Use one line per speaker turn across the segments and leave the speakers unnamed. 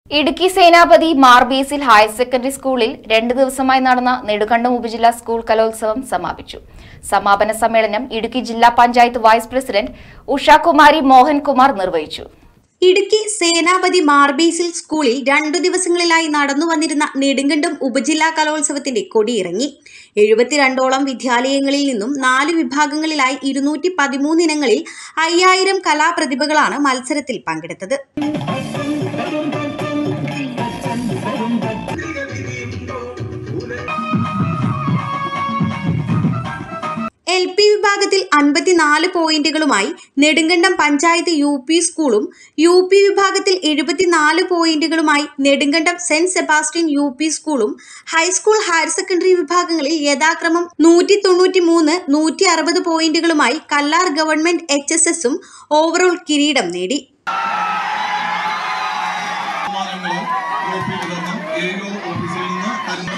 ഇടുക്കി സേനാപതി മാർബീസിൽ higher secondary സ്കൂളിൽ രണ്ട് ദിവസമായി നടന്ന നെടുകണ്ടം ഉപജില്ലാ സ്കൂൾ കലോത്സവം സമാപിച്ചു സമാപന സമ്മേളനം ഇടുക്കി ജില്ലാ പഞ്ചായത്ത് വൈസ് പ്രസിഡന്റ് ഉഷാകുമാരി മോഹൻകുമാർ നിർവഹിച്ചു
ഇടുക്കി സേനാപതി മാർബേസിൽ സ്കൂളിൽ രണ്ടു ദിവസങ്ങളിലായി നടന്നു വന്നിരുന്ന നെടുങ്കണ്ടം ഉപജില്ലാ കലോത്സവത്തിന്റെ കൊടിയിറങ്ങി എഴുപത്തിരണ്ടോളം വിദ്യാലയങ്ങളിൽ നിന്നും നാല് വിഭാഗങ്ങളിലായി ഇരുന്നൂറ്റി പതിമൂന്ന് ഇനങ്ങളിൽ അയ്യായിരം കലാപ്രതിഭകളാണ് മത്സരത്തിൽ പങ്കെടുത്തത് എൽ പി വിഭാഗത്തിൽ അൻപത്തിനാല് പോയിന്റുകളുമായി നെടുങ്കണ്ടം പഞ്ചായത്ത് യു പി സ്കൂളും യു പി വിഭാഗത്തിൽ എഴുപത്തിനാല് പോയിന്റുകളുമായി Nedumkandam Saint Sebastian U P സ്കൂളും ഹൈസ്കൂൾ ഹയർ സെക്കൻഡറി വിഭാഗങ്ങളിൽ യഥാക്രമം നൂറ്റി തൊണ്ണൂറ്റി മൂന്ന് നൂറ്റി അറുപത് പോയിന്റുകളുമായി കല്ലാർ ഗവൺമെന്റ് എച്ച് എസ് എസും ഓവറോൾ കിരീടം നേടി
സമ്മാനങ്ങൾ ട്രോഫിയിൽ നിന്ന് ഏഴോ ഓഫീസിൽ നിന്ന് തരുന്നു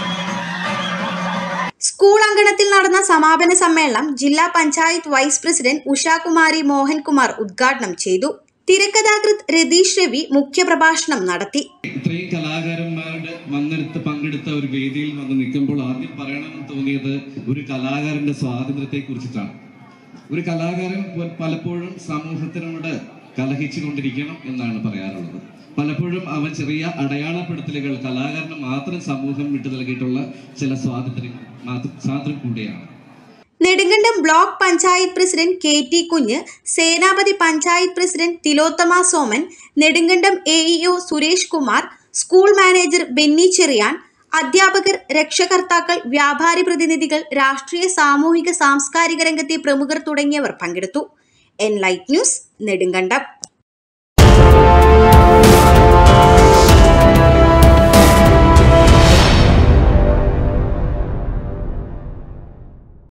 സ്കൂൾ അങ്കണത്തിൽ നടന്ന സമാപന സമ്മേളനം ജില്ലാ പഞ്ചായത്ത് വൈസ് പ്രസിഡന്റ് ഉഷാകുമാരി മോഹൻകുമാർ ഉദ്ഘാടനം ചെയ്തു തിരക്കഥാകൃത്ത് രതീഷ് രവി മുഖ്യപ്രഭാഷണം നടത്തി
ഇത്രയും കലാകാരന്മാരുടെ വന്നെടുത്ത് പങ്കെടുത്ത ഒരു വേദിയിൽ വന്ന് നിൽക്കുമ്പോൾ ആദ്യം പറയണമെന്ന് തോന്നിയത് ഒരു കലാകാരന്റെ സ്വാതന്ത്ര്യത്തെ കുറിച്ചിട്ടാണ് ഒരു കലാകാരൻ പ- പലപ്പോഴും സമൂഹത്തിനോട് കലഹിച്ചു കൊണ്ടിരിക്കണം എന്നാണ് പറയാറുള്ളത് പലപ്പോഴും അവൻ ചെറിയ അടയാളപ്പെടുത്തലുകൾ കലാകാരന് മാത്രം സമൂഹം വിട്ടു നൽകിയിട്ടുള്ള ചില സ്വാതന്ത്ര്യം മാത്രം സ്വാതന്ത്ര്യം കൂടിയാണ്
Nedumkandam block panchayat president K T Kunju Senapathy panchayat president Thilothama Soman Nedumkandam A EO Suresh Kumar school manager Benny Cherian അധ്യാപകർ രക്ഷകർത്താക്കൾ വ്യാപാരി പ്രതിനിധികൾ രാഷ്ട്രീയ സാമൂഹിക സാംസ്കാരിക രംഗത്തെ പ്രമുഖർ തുടങ്ങിയവർ പങ്കെടുത്തു എൻ ലൈറ്റ് ന്യൂസ് നെടുങ്കണ്ടം